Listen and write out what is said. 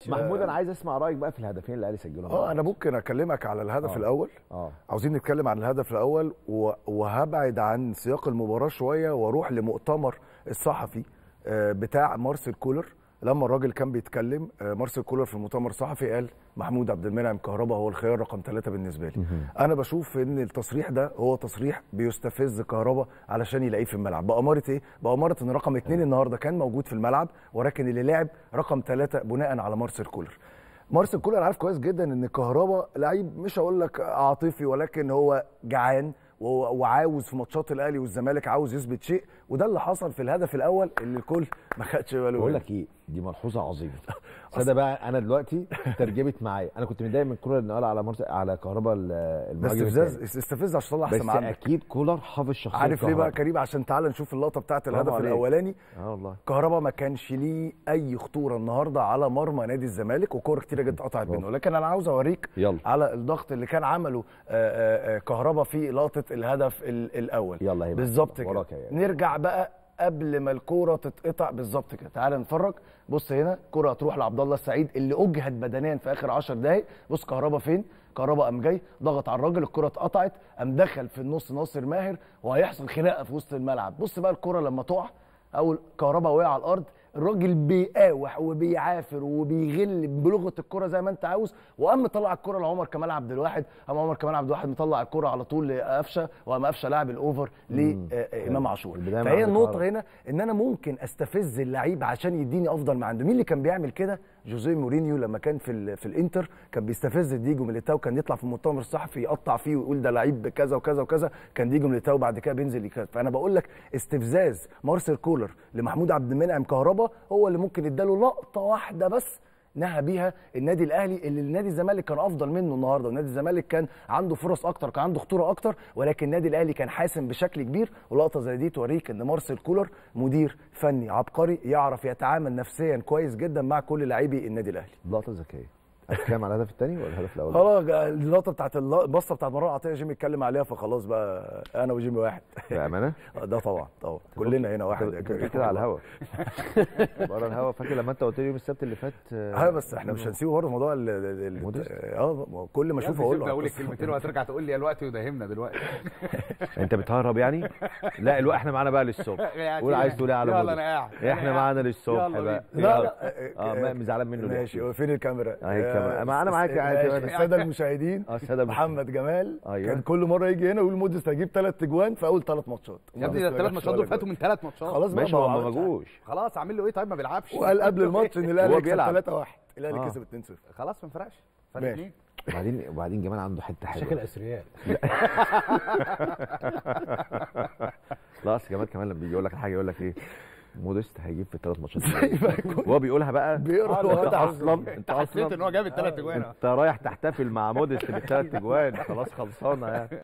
محمود انا عايز اسمع رايك بقى في الهدفين اللي الاهلي سجلهم اه انا ممكن اكلمك على الهدف آه. الاول اه عاوزين نتكلم عن الهدف الاول و- وهبعد عن سياق المباراه شويه واروح لمؤتمر الصحفي آه، بتاع مارسيل كولر لما الراجل كان بيتكلم آه، مارسيل كولر في المؤتمر الصحفي قال محمود عبد المنعم كهربا هو الخيار رقم ثلاثة بالنسبه لي انا بشوف ان التصريح ده هو تصريح بيستفز كهربا علشان يلاقيه في الملعب باماره ايه باماره ان رقم اثنين النهارده كان موجود في الملعب ولكن اللي لعب رقم ثلاثة بناء على مارسيل كولر مارسيل كولر عارف كويس جدا ان كهربا لعيب مش هقول لك عاطفي ولكن هو جعان و- وعاوز في ماتشات الاهلي والزمالك عاوز يثبت شيء وده اللي حصل في الهدف الاول اللي الكل ما خدش باله بقول منه. لك ايه دي ملحوظه عظيمه صدق بقى انا دلوقتي ترجمت معايا انا كنت متضايق من كولر انه قال على مرت... على كهربا ال- ده المهاجم استفزاز التاني. استفز عشان تطلع احسن بس ما عندك اكيد كولر حافظ شخصيه عارف ليه بقى كهربا. كريم عشان تعال نشوف اللقطه بتاعت برافو الهدف عليك. الاولاني اه والله كهربا ما كانش ليه اي خطوره النهارده على مرمى نادي الزمالك وكوره كتيره جدا اتقطعت منه لكن انا عاوز اوريك يلا. على الضغط اللي كان عمله آه، آه، آه، كهربا في لقطه الهدف ال- الاول يلا هيبقى بالظبط كده وراك يا- نرجع بقى قبل ما الكوره تتقطع بالظبط كده تعال نتفرج بص هنا كوره هتروح لعبد الله السعيد اللي اجهد بدنيا في اخر 10 دقائق بص كهربا فين كهربا قام جاي ضغط على الراجل الكره اتقطعت قام دخل في النص ناصر ماهر وهيحصل خناقه في وسط الملعب بص بقى الكره لما تقع او كهربا وقع على الارض الراجل بيقاوح وبيعافر وبيغل بلغه الكره زي ما انت عاوز وقام مطلع الكره لعمر كمال عبد الواحد قام عمر كمال عبد الواحد مطلع الكره على طول لقفشه وقام قفشه لاعب الاوفر لامام عاشور البداية مع فهي عبد النقطه القادر. هنا ان انا ممكن استفز اللعيب عشان يديني افضل ما عنده مين اللي كان بيعمل كده جوزيه مورينيو لما كان في ال- في الانتر كان بيستفز ديجو ميليتاو كان يطلع في المؤتمر الصحفي يقطع فيه ويقول ده لعيب كذا وكذا وكذا كان ديجو ميليتاو بعد كده بينزل يكذب فانا بقول لك استفزاز مارسيل كولر لمحمود عبد المنعم كهربا هو اللي ممكن اداله لقطه واحده بس نهى بيها النادي الاهلي اللي النادي الزمالك كان افضل منه النهارده ونادي الزمالك كان عنده فرص اكتر كان عنده خطوره اكتر ولكن النادي الاهلي كان حاسم بشكل كبير ولقطه زي دي توريك ان مارسيل كولر مدير فني عبقري يعرف يتعامل نفسيا كويس جدا مع كل لاعبي النادي الاهلي لقطه ذكيه هتتكلم على الهدف الثاني ولا الهدف الاول خلاص اللقطه بتاعت الل- البصه بتاعت مروان عطيه جيمي اتكلم عليها فخلاص بقى انا وجيمي واحد بامانه ده طبعا طبعا كلنا هنا واحد انت بتقول كده على الهوا بره الهوا فاكر لما انت قلت لي يوم السبت اللي فات اه بس احنا مش هنسيبه برضه موضوع ال- ال- ال- موديست؟ اه كل ما اشوفه اقول له اقول الكلمتين وهترجع تقول لي الوقت وداهمنا دلوقتي انت بتهرب يعني لا الوقت احنا معانا بقى للصبح قول عايز تقول ايه على يلا موديست؟ انا قاعد احنا معانا للصبح يلا بقى بينا. لا يلا. لا اه ما- زعلان منه ليه؟ ماشي هو فين الكاميرا؟ اهي الكاميرا. ما أنا معاك يا عادي. الساده المشاهدين اه السادة المشاهدين. محمد جمال أيوة. كان كل مره يجي هنا يقول موديست هيجيب ثلاث اجوان في اول ثلاث ماتشات يا ابني ده الثلاث ماتشات دول فاتوا من ثلاث ماتشات خلاص بقى ماشي ما هو هو ما عملش جوش خلاص اعمل له ايه طيب ما بيلعبش وقال قبل الماتش ان الاهلي هو يكسب بيلعب. 3 1 الاهلي آه. كسب 2 0 خلاص ما فرقش فرق ماشي. اتنين وبعدين وبعدين جمال عنده حته حلوه شكل اثرياء لا اصل جمال كمان لما بيجي يقول لك حاجه يقول لك ايه موديست هيجيب في الثلاث ماتشات وهو بيقولها بقى بيقرا انت الوقت اصلا انت حسيت ان اصلا هو جاب الثلاث اجوان انت رايح تحتفل مع موديست بالثلاث اجوان خلاص خلصانه يعني